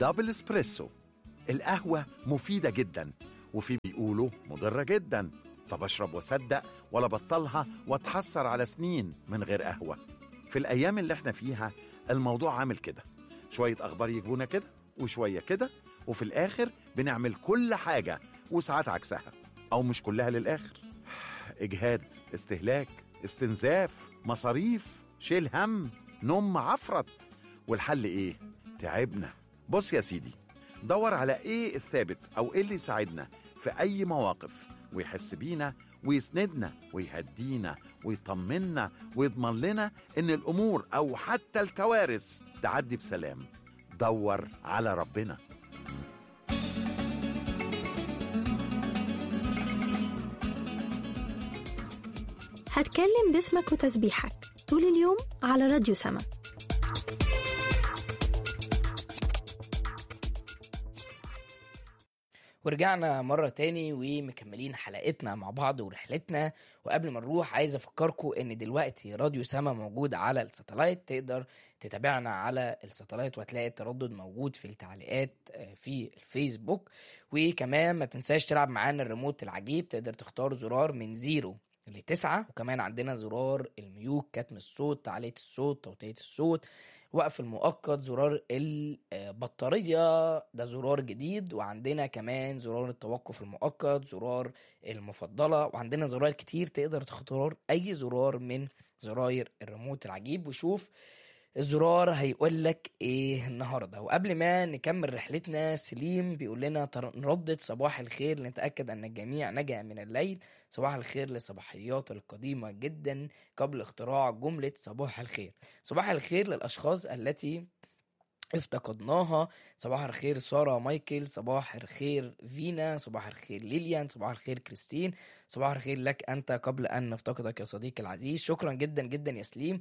دبل اسبريسو القهوة مفيدة جدا وفي بيقولوا مضرة جدا طب اشرب واصدق ولا بطلها واتحسر على سنين من غير قهوة في الأيام اللي احنا فيها الموضوع عامل كده شوية أخبار يجيبونا كده وشوية كده وفي الآخر بنعمل كل حاجة وساعات عكسها أو مش كلها للآخر إجهاد استهلاك استنزاف مصاريف شيل هم نوم عفرت والحل إيه؟ تعبنا بص يا سيدي دور على إيه الثابت أو إيه اللي يساعدنا في أي مواقف ويحس بينا ويسندنا ويهدينا ويطمنا ويضمن لنا إن الأمور أو حتى الكوارث تعدي بسلام دور على ربنا هتكلم باسمك وتسبيحك طول اليوم على راديو سما ورجعنا مرة تاني ومكملين حلقتنا مع بعض ورحلتنا وقبل ما نروح عايز أفكركم إن دلوقتي راديو سما موجود على الساتلايت تقدر تتابعنا على الساتلايت وهتلاقي التردد موجود في التعليقات آه، في الفيسبوك وكمان ما تنساش تلعب معانا الريموت العجيب تقدر تختار زرار من زيرو لتسعة وكمان عندنا زرار الميوت كتم الصوت تعليق الصوت توطية الصوت وقف المؤقت زرار البطارية ده زرار جديد وعندنا كمان زرار التوقف المؤقت زرار المفضلة وعندنا زرار كتير تقدر تختار أي زرار من زراير الريموت العجيب وشوف الزرار هيقول لك ايه النهارده وقبل ما نكمل رحلتنا سليم بيقول لنا تر- نردد صباح الخير لنتاكد ان الجميع نجا من الليل صباح الخير لصباحيات القديمه جدا قبل اختراع جمله صباح الخير صباح الخير للاشخاص التي افتقدناها صباح الخير سارة مايكل صباح الخير فينا صباح الخير ليليان صباح الخير كريستين صباح الخير لك أنت قبل أن نفتقدك يا صديقي العزيز شكرا جدا جدا يا سليم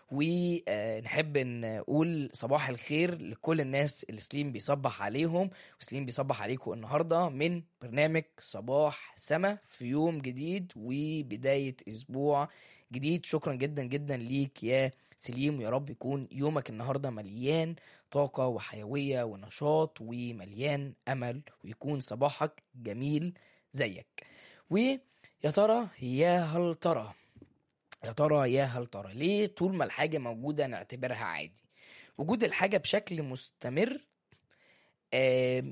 ونحب نقول صباح الخير لكل الناس اللي سليم بيصبح عليهم وسليم بيصبح عليكم النهاردة من برنامج صباح سما في يوم جديد وبداية أسبوع جديد شكرا جدا جدا ليك يا سليم ويا رب يكون يومك النهارده مليان طاقة وحيوية ونشاط ومليان أمل ويكون صباحك جميل زيك ويا ترى يا هل ترى يا ترى يا هل ترى ليه طول ما الحاجة موجودة نعتبرها عادي وجود الحاجة بشكل مستمر آم،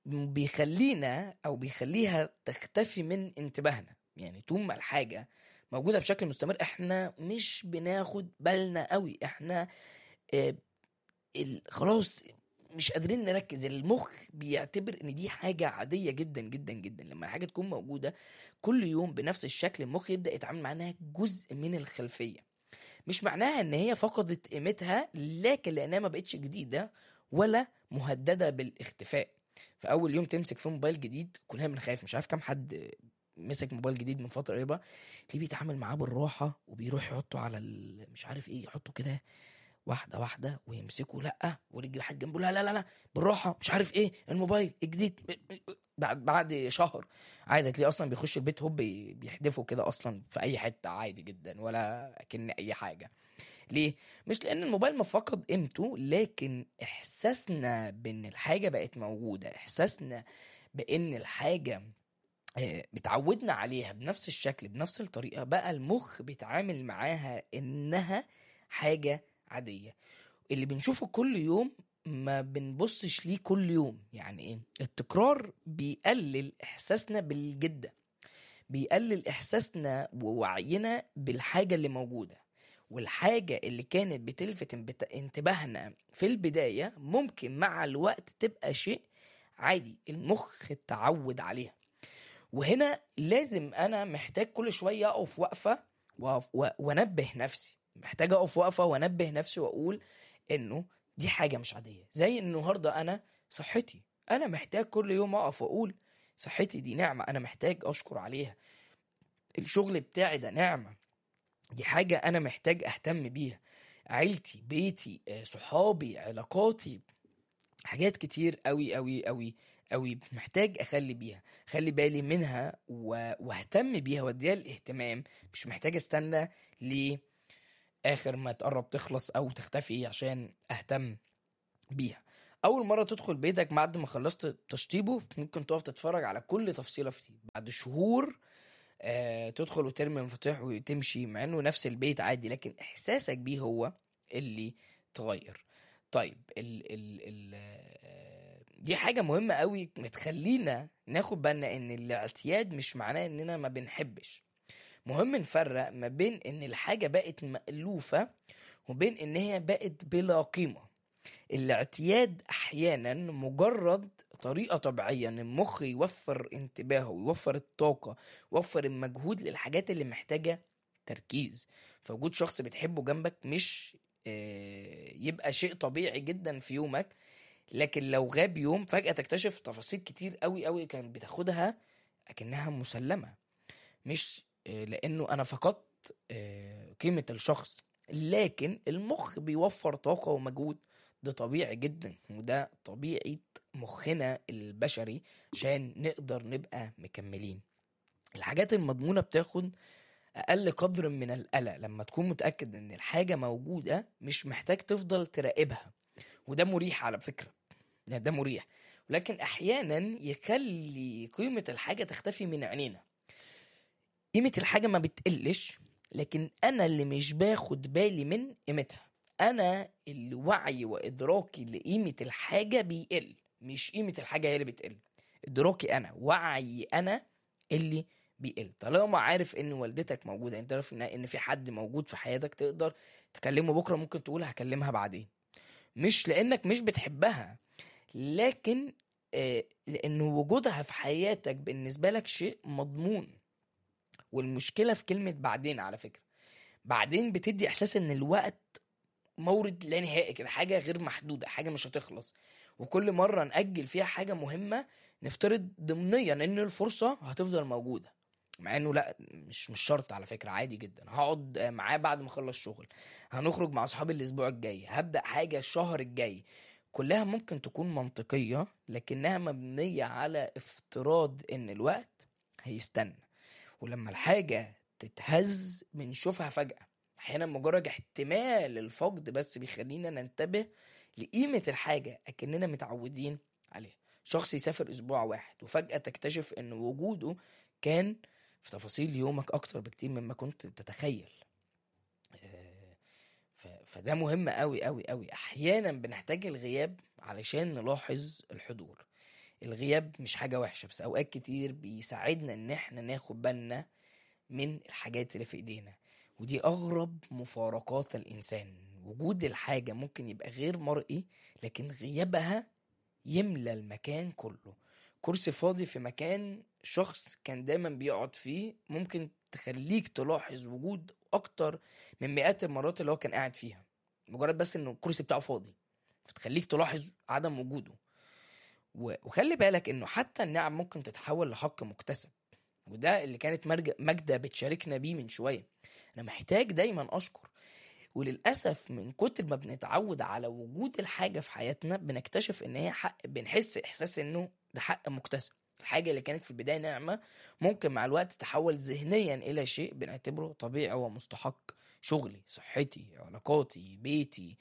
بيخلينا أو بيخليها تختفي من انتباهنا يعني طول ما الحاجة موجودة بشكل مستمر احنا مش بناخد بالنا قوي احنا آه، ال- خلاص مش قادرين نركز المخ بيعتبر ان دي حاجة عادية جدا جدا جدا لما الحاجة تكون موجودة كل يوم بنفس الشكل المخ يبدأ يتعامل مع انها جزء من الخلفية مش معناها ان هي فقدت قيمتها لكن لانها ما بقتش جديدة ولا مهددة بالاختفاء في اول يوم تمسك فيه موبايل جديد كلنا بنخاف مش عارف كام حد مسك موبايل جديد من فترة قريبة تلاقيه بيتعامل معاه بالراحة وبيروح يحطه على ال... مش عارف ايه يحطه كده واحدة واحدة ويمسكه لأ ورجل واحد جنبه لا لا لا لا بالراحة مش عارف ايه الموبايل الجديد بعد بعد شهر عادي هتلاقيه اصلا بيخش البيت هوب بي- بيحدفه كده اصلا في اي حتة عادي جدا ولا كأن اي حاجة ليه؟ مش لان الموبايل ما فقد قيمته لكن احساسنا بان الحاجة بقت موجودة احساسنا بان الحاجة آه، اتعودنا عليها بنفس الشكل بنفس الطريقة بقى المخ بيتعامل معاها انها حاجة عادية اللي بنشوفه كل يوم ما بنبصش ليه كل يوم يعني ايه التكرار بيقلل احساسنا بالجدة بيقلل احساسنا ووعينا بالحاجة اللي موجودة والحاجة اللي كانت بتلفت انبت- انتباهنا في البداية ممكن مع الوقت تبقى شيء عادي المخ اتعود عليها وهنا لازم انا محتاج كل شويه اقف وقفه وأقف- و- وانبه نفسي محتاج اقف وقفه وانبه نفسي واقول انه دي حاجه مش عاديه زي النهارده انا صحتي انا محتاج كل يوم اقف واقول صحتي دي نعمه انا محتاج اشكر عليها الشغل بتاعي ده نعمه دي حاجه انا محتاج اهتم بيها عيلتي بيتي آه، صحابي علاقاتي حاجات كتير قوي قوي قوي قوي محتاج اخلي بيها خلي بالي منها و- واهتم بيها واديها الاهتمام مش محتاج استنى لاخر ما تقرب تخلص او تختفي عشان اهتم بيها اول مره تدخل بيتك بعد ما خلصت تشطيبه ممكن تقف تتفرج على كل تفصيله فيه بعد شهور آه تدخل وترمي مفاتيح وتمشي مع انه نفس البيت عادي لكن احساسك بيه هو اللي تغير طيب ال ال ال آه، دي حاجة مهمة قوي بتخلينا ناخد بالنا ان الاعتياد مش معناه اننا ما بنحبش مهم نفرق ما بين ان الحاجة بقت مألوفة وبين ان هي بقت بلا قيمة الاعتياد احيانا مجرد طريقة طبيعية ان المخ يوفر انتباهه ويوفر الطاقة يوفر المجهود للحاجات اللي محتاجة تركيز فوجود شخص بتحبه جنبك مش آه، يبقى شيء طبيعي جدا في يومك لكن لو غاب يوم فجأة تكتشف تفاصيل كتير قوي قوي كانت بتاخدها أكنها مسلمة مش آه، لأنه أنا فقدت آه، قيمة الشخص لكن المخ بيوفر طاقة ومجهود ده طبيعي جدا وده طبيعة مخنا البشري عشان نقدر نبقى مكملين الحاجات المضمونة بتاخد أقل قدر من القلق لما تكون متأكد إن الحاجة موجودة مش محتاج تفضل تراقبها وده مريح على فكرة ده, ده مريح ولكن أحيانا يخلي قيمة الحاجة تختفي من عينينا قيمة الحاجة ما بتقلش لكن أنا اللي مش باخد بالي من قيمتها أنا اللي وعي وإدراكي لقيمة الحاجة بيقل مش قيمة الحاجة هي اللي بتقل إدراكي أنا وعي أنا اللي بيقل طالما عارف ان والدتك موجوده انت عارف ان ان في حد موجود في حياتك تقدر تكلمه بكره ممكن تقول هكلمها بعدين مش لانك مش بتحبها لكن آه، لان وجودها في حياتك بالنسبه لك شيء مضمون والمشكله في كلمه بعدين على فكره بعدين بتدي احساس ان الوقت مورد لا نهائي كده حاجه غير محدوده حاجه مش هتخلص وكل مره ناجل فيها حاجه مهمه نفترض ضمنيا ان الفرصه هتفضل موجوده مع انه لا مش مش شرط على فكره عادي جدا هقعد معاه بعد ما اخلص شغل هنخرج مع اصحابي الاسبوع الجاي هبدا حاجه الشهر الجاي كلها ممكن تكون منطقيه لكنها مبنيه على افتراض ان الوقت هيستنى ولما الحاجه تتهز بنشوفها فجاه احيانا مجرد احتمال الفقد بس بيخلينا ننتبه لقيمه الحاجه اكننا متعودين عليها شخص يسافر اسبوع واحد وفجاه تكتشف ان وجوده كان في تفاصيل يومك اكتر بكتير مما كنت تتخيل آه، ف- فده مهم قوي قوي قوي احيانا بنحتاج الغياب علشان نلاحظ الحضور الغياب مش حاجة وحشة بس اوقات كتير بيساعدنا ان احنا ناخد بالنا من الحاجات اللي في ايدينا ودي اغرب مفارقات الانسان وجود الحاجة ممكن يبقى غير مرئي لكن غيابها يملى المكان كله كرسي فاضي في مكان شخص كان دايما بيقعد فيه ممكن تخليك تلاحظ وجود اكتر من مئات المرات اللي هو كان قاعد فيها مجرد بس انه الكرسي بتاعه فاضي فتخليك تلاحظ عدم وجوده و- وخلي بالك انه حتى النعم ممكن تتحول لحق مكتسب وده اللي كانت مرج- ماجدة بتشاركنا بيه من شوية انا محتاج دايما اشكر وللاسف من كتر ما بنتعود على وجود الحاجه في حياتنا بنكتشف ان هي حق بنحس احساس انه ده حق مكتسب الحاجه اللي كانت في البدايه نعمه ممكن مع الوقت تتحول ذهنيا الى شيء بنعتبره طبيعي ومستحق شغلي صحتي علاقاتي بيتي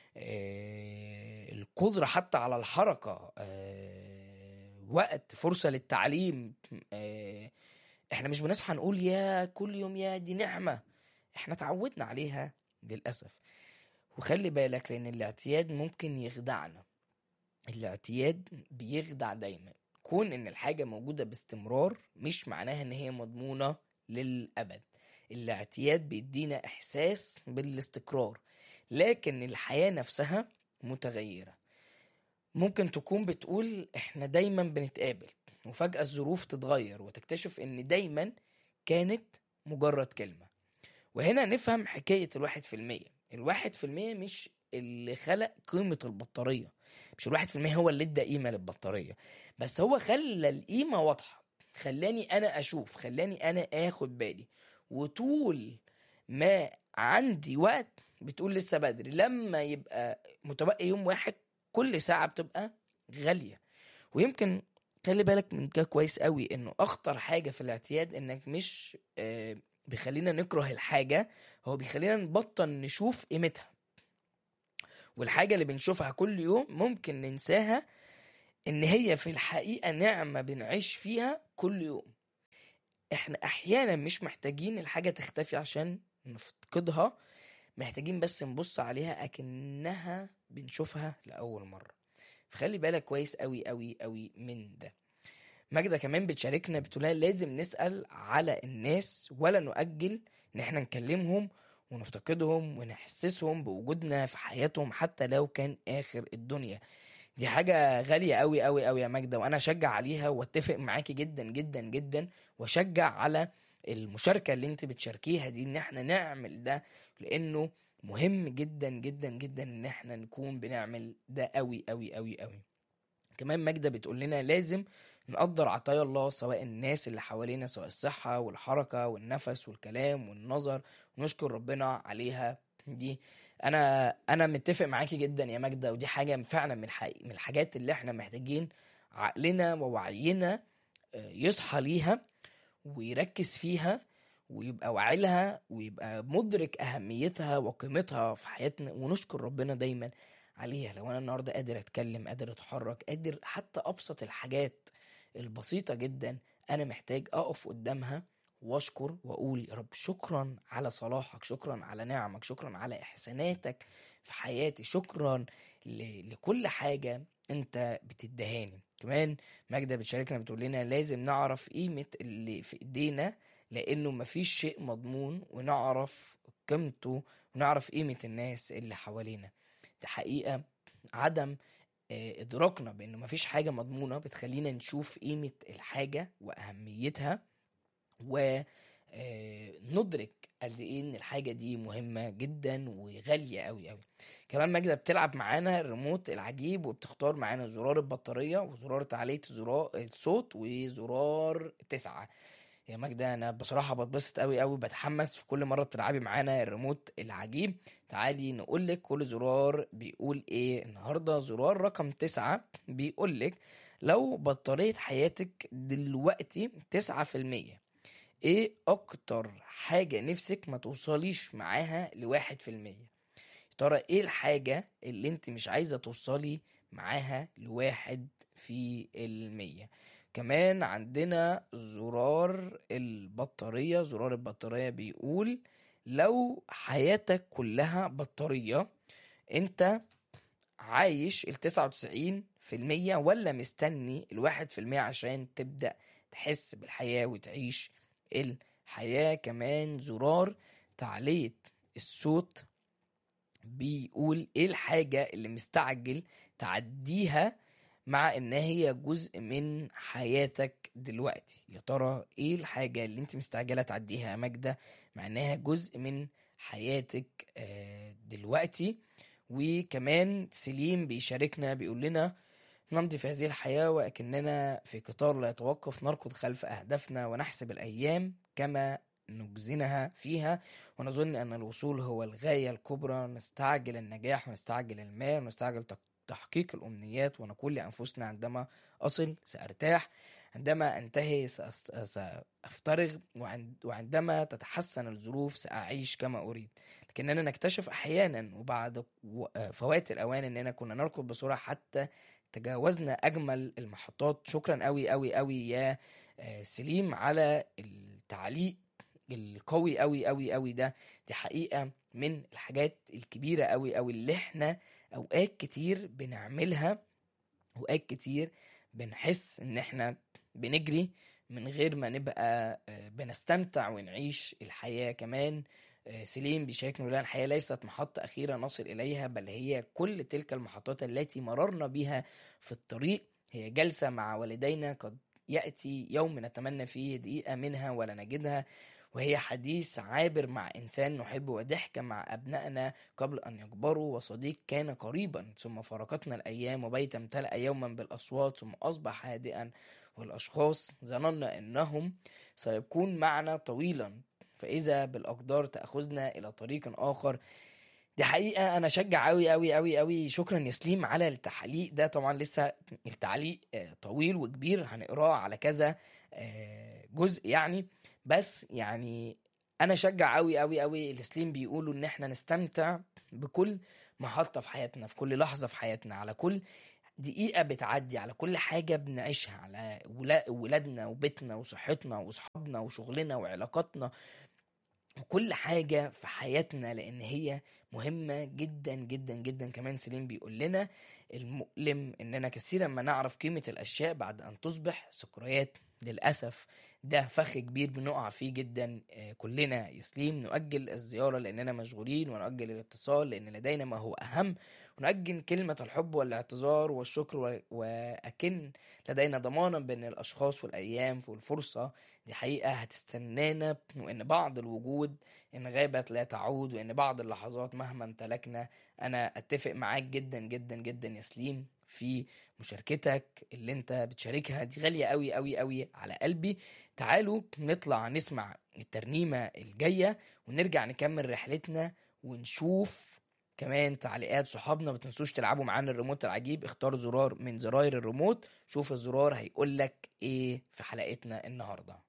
آه، القدره حتى على الحركه آه، وقت فرصه للتعليم آه، احنا مش بنصحى نقول يا كل يوم يا دي نعمه احنا اتعودنا عليها للأسف وخلي بالك لأن الاعتياد ممكن يخدعنا الاعتياد بيخدع دايما كون ان الحاجة موجودة باستمرار مش معناها ان هي مضمونة للأبد الاعتياد بيدينا إحساس بالاستقرار لكن الحياة نفسها متغيرة ممكن تكون بتقول احنا دايما بنتقابل وفجأة الظروف تتغير وتكتشف ان دايما كانت مجرد كلمة وهنا نفهم حكاية الواحد في المية الواحد في المية مش اللي خلق قيمة البطارية مش الواحد في المية هو اللي ادى قيمة للبطارية بس هو خلى القيمة واضحة خلاني انا اشوف خلاني انا اخد بالي وطول ما عندي وقت بتقول لسه بدري لما يبقى متبقي يوم واحد كل ساعة بتبقى غالية ويمكن خلي بالك من كده كويس قوي انه اخطر حاجة في الاعتياد انك مش آه، بيخلينا نكره الحاجة هو بيخلينا نبطل نشوف قيمتها والحاجة اللي بنشوفها كل يوم ممكن ننساها ان هي في الحقيقة نعمة بنعيش فيها كل يوم احنا احيانا مش محتاجين الحاجة تختفي عشان نفقدها محتاجين بس نبص عليها اكنها بنشوفها لاول مرة فخلي بالك كويس قوي قوي قوي من ده ماجدة كمان بتشاركنا بتقول لازم نسأل على الناس ولا نؤجل ان احنا نكلمهم ونفتقدهم ونحسسهم بوجودنا في حياتهم حتى لو كان اخر الدنيا دي حاجة غالية قوي قوي قوي يا ماجدة وانا اشجع عليها واتفق معاكي جدا جدا جدا واشجع على المشاركة اللي انت بتشاركيها دي ان احنا نعمل ده لانه مهم جدا جدا جدا ان احنا نكون بنعمل ده قوي قوي قوي قوي كمان ماجدة بتقول لنا لازم نقدر عطايا الله سواء الناس اللي حوالينا سواء الصحة والحركة والنفس والكلام والنظر ونشكر ربنا عليها دي انا انا متفق معاكي جدا يا ماجدة ودي حاجة فعلا من الحقيقة من الحاجات اللي احنا محتاجين عقلنا ووعينا آه، يصحى ليها ويركز فيها ويبقى واعي لها ويبقى مدرك اهميتها وقيمتها في حياتنا ونشكر ربنا دايما عليها لو انا النهارده قادر اتكلم قادر اتحرك قادر حتى ابسط الحاجات البسيطه جدا انا محتاج اقف قدامها واشكر واقول يا رب شكرا على صلاحك شكرا على نعمك شكرا على احساناتك في حياتي شكرا ل... لكل حاجه انت بتدهاني كمان ماجدة بتشاركنا بتقول لنا لازم نعرف قيمة اللي في ايدينا لانه مفيش شيء مضمون ونعرف قيمته ونعرف قيمة الناس اللي حوالينا دي حقيقة عدم آه، ادراكنا بانه مفيش حاجة مضمونة بتخلينا نشوف قيمة الحاجة واهميتها و آه، ندرك قد ايه ان الحاجه دي مهمه جدا وغاليه قوي قوي كمان ماجدة بتلعب معانا الريموت العجيب وبتختار معانا زرار البطاريه وزرار تعليق زرار الصوت وزرار تسعة يا ماجدة انا بصراحه بتبسط قوي قوي بتحمس في كل مره بتلعبي معانا الريموت العجيب تعالي نقول لك كل زرار بيقول ايه النهارده زرار رقم تسعة بيقول لك لو بطاريه حياتك دلوقتي تسعة في المية ايه اكتر حاجة نفسك ما توصليش معاها لواحد في المية يا ترى ايه الحاجة اللي انت مش عايزة توصلي معاها لواحد في المية كمان عندنا زرار البطارية زرار البطارية بيقول لو حياتك كلها بطارية انت عايش التسعة وتسعين في المية ولا مستني الواحد في المية عشان تبدأ تحس بالحياة وتعيش الحياة كمان زرار تعليق الصوت بيقول ايه الحاجة اللي مستعجل تعديها مع ان هي جزء من حياتك دلوقتي يا ترى ايه الحاجة اللي انت مستعجلة تعديها يا ماجدة مع انها جزء من حياتك آه، دلوقتي وكمان سليم بيشاركنا بيقول لنا نمضي في هذه الحياة وأكننا في قطار لا يتوقف نركض خلف أهدافنا ونحسب الأيام كما نجزنها فيها ونظن أن الوصول هو الغاية الكبرى نستعجل النجاح ونستعجل المال ونستعجل تق- تحقيق الأمنيات ونقول لأنفسنا عندما أصل سأرتاح عندما أنتهي سأست- سأفترغ وعند- وعندما تتحسن الظروف سأعيش كما أريد لكننا نكتشف أحيانا وبعد و- فوات الأوان أننا كنا نركض بسرعة حتى تجاوزنا اجمل المحطات شكرا قوي قوي قوي يا آه، سليم على التعليق القوي قوي قوي قوي ده دي حقيقة من الحاجات الكبيرة قوي قوي اللي احنا اوقات كتير بنعملها اوقات كتير بنحس ان احنا بنجري من غير ما نبقى آه، بنستمتع ونعيش الحياة كمان آه، سليم بيشاركنا بيقول الحياة ليست محطة أخيرة نصل إليها بل هي كل تلك المحطات التي مررنا بها في الطريق هي جلسة مع والدينا قد يأتي يوم نتمنى فيه دقيقة منها ولا نجدها وهي حديث عابر مع إنسان نحبه وضحكة مع أبنائنا قبل أن يكبروا وصديق كان قريبا ثم فارقتنا الأيام وبيت امتلأ يوما بالأصوات ثم أصبح هادئا والأشخاص ظننا أنهم سيكون معنا طويلا فإذا بالأقدار تأخذنا إلى طريق آخر دي حقيقة أنا شجع أوي أوي أوي أوي شكرا يا سليم على التعليق ده طبعا لسه التعليق آه، طويل وكبير هنقراه على كذا آه، جزء يعني بس يعني أنا شجع أوي أوي أوي اللي سليم بيقولوا إن إحنا نستمتع بكل محطة في حياتنا في كل لحظة في حياتنا على كل دقيقة بتعدي على كل حاجة بنعيشها على ولا- ولادنا وبيتنا وصحتنا وصحابنا وشغلنا وعلاقاتنا وكل حاجة في حياتنا لأن هي مهمة جدا جدا جدا كمان سليم بيقول لنا المؤلم إننا كثيرا ما نعرف قيمة الأشياء بعد أن تصبح ذكريات للأسف ده فخ كبير بنقع فيه جدا آه، كلنا يا سليم نؤجل الزيارة لأننا مشغولين ونؤجل الاتصال لأن لدينا ما هو أهم ونؤجل كلمة الحب والاعتذار والشكر و- وأكن لدينا ضمانا بأن الأشخاص والأيام والفرصة دي حقيقة هتستنانا وإن بعض الوجود إن غابت لا تعود وإن بعض اللحظات مهما امتلكنا أنا أتفق معاك جدا جدا جدا يا سليم في مشاركتك اللي انت بتشاركها دي غالية قوي قوي قوي على قلبي تعالوا نطلع نسمع الترنيمة الجاية ونرجع نكمل رحلتنا ونشوف كمان تعليقات صحابنا ما تنسوش تلعبوا معانا الريموت العجيب اختار زرار من زراير الريموت شوف الزرار هيقولك ايه في حلقتنا النهارده